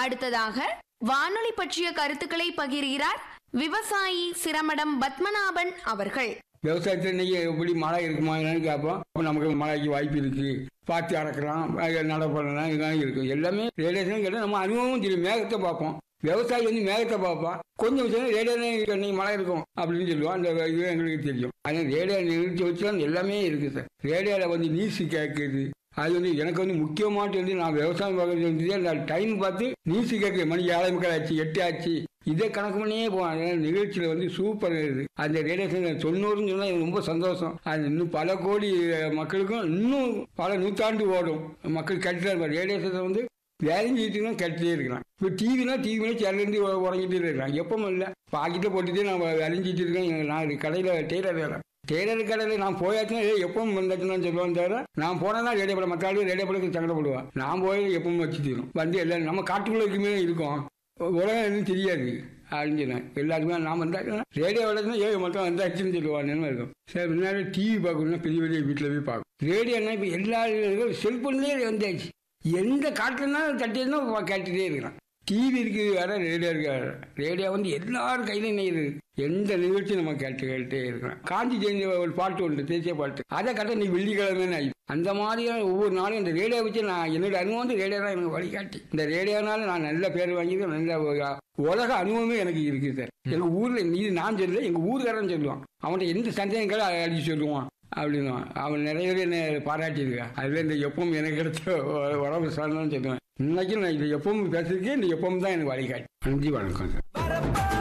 அடுத்ததாக வானொலி பற்றிய கருத்துக்களை பகிர்கிறார் விவசாயி சிரமடம் பத்மநாபன் அவர்கள் விவசாயத்தில் இன்னைக்கு எப்படி மழை இருக்குமா என்னன்னு கேட்போம் அப்போ நமக்கு மழைக்கு வாய்ப்பு இருக்கு பார்த்து அறக்கலாம் அது நட பண்ணலாம் இதெல்லாம் இருக்கு எல்லாமே ரேடியேஷன் கேட்டால் நம்ம அனுபவமும் தெரியும் மேகத்தை பார்ப்போம் விவசாயி வந்து மேகத்தை பார்ப்பான் கொஞ்சம் விஷயம் ரேடியோ இன்னைக்கு மழை இருக்கும் அப்படின்னு சொல்லுவோம் அந்த இது எங்களுக்கு தெரியும் ஆனால் ரேடியோ நிறுத்தி வச்சு தான் எல்லாமே இருக்கு சார் ரேடியோவில் வந்து நியூஸ் கேட்குது அது வந்து எனக்கு வந்து முக்கியமாட்டு வந்து நான் விவசாயம் பார்க்கறது வந்து அந்த டைம் பார்த்து நியூஸ் கேட்குது மணி ஏழை முக்கால் ஆச்சு எட்டு ஆச்சு இதை கணக்கு பண்ணியே போவான் அதனால நிகழ்ச்சியில் வந்து சூப்பர் இது அந்த ரேடியேஷன் தொண்ணூறுன்னு சொன்னால் எனக்கு ரொம்ப சந்தோஷம் அது இன்னும் பல கோடி அஹ், மக்களுக்கும் இன்னும் பல நூற்றாண்டு ஓடும் மக்கள் கேட்டுதான் இருப்பாங்க ரேடியேஷனை வந்து வேலைஞ்சிட்டு தான் கேட்டுட்டே இருக்கிறான் இப்போ டிவினா டிவினா சேர்லேருந்து உறங்கிட்டே இருக்கிறான் எப்பவும் இல்லை பாக்கெட்டில் போட்டுட்டு நான் விளைஞ்சிட்டு இருக்கேன் எங்க- நான் கடையில் டெய்லர் வேலை டெய்லர் கடையில் நான் போயாச்சுன்னா ஏய் எப்பவும் வந்தாச்சுன்னு சொல்லுவான் தவிர நான் போனால் தான் ரேடியோ படம் மற்ற ஆளு ரேடியோ படத்துக்கு சங்கடப்படுவான் நான் போய் எப்பவும் வச்சு தீரும் வந்து எல்லாம் நம்ம காட்டுக்குள்ள இருக்குமே இருக்கோம் உலகம் எதுவும் தெரியாது அப்படின்னு சொன்னேன் எல்லாருமே நான் வந்தாச்சுன்னா ரேடியோ வளர்த்துனா ஏழு மட்டும் வந்தாச்சுன்னு சொல்லுவான்னு இருக்கும் சரி முன்னாடி டிவி பார்க்கணும்னா பெரிய பெரிய வீட்டில் போய் பார்க்கும் ரேடியோனா இப்போ எல்லா செல்போன்லேயே வந்தாச்சு எந்த காட்டுலனாலும் தட்டினா கேட்டுட்டே இருக்கிறான் டிவி இருக்குது வேற ரேடியோ இருக்கு வேற ரேடியோ வந்து எல்லாரும் கையில நெய்யுது எந்த நிகழ்ச்சி நம்ம கேட்டு கேட்டே இருக்கிறோம் காந்தி ஜெயந்தி ஒரு பாட்டு உண்டு தேசிய பாட்டு அதை கட்ட நீ வெள்ளிக்கிழமை அந்த மாதிரியான ஒவ்வொரு நாளும் இந்த ரேடியோ வச்சு நான் என்னோட அனுபவம் வந்து ரேடியோ தான் எனக்கு வழிகாட்டி இந்த ரேடியோனால நான் நல்ல பேர் வாங்கிட்டு நல்ல ஒரு உலக அனுபவமே எனக்கு இருக்குது சார் எங்க ஊர்ல இது நான் சொல்லல எங்க ஊர்காரன் சொல்லுவான் அவன்கிட்ட எந்த சந்தேகம் கேட்டாலும் அதை அடிச்சு சொல்லுவான் அப்படின்னு அவன் நிறைய பேர் என்ன பாராட்டியிருக்கான் அதுல இந்த எப்பவும் எனக்கு கிடைச்ச உ- உடம்பு சார்ந்தான்னு சொல்லுவேன் இன்னைக்கு நான் இது எப்பவும் பேசுறதுக்கே இந்த எப்பவும் தான் எனக்கு வழிகாட்டி நன்றி வணக்கம் சார்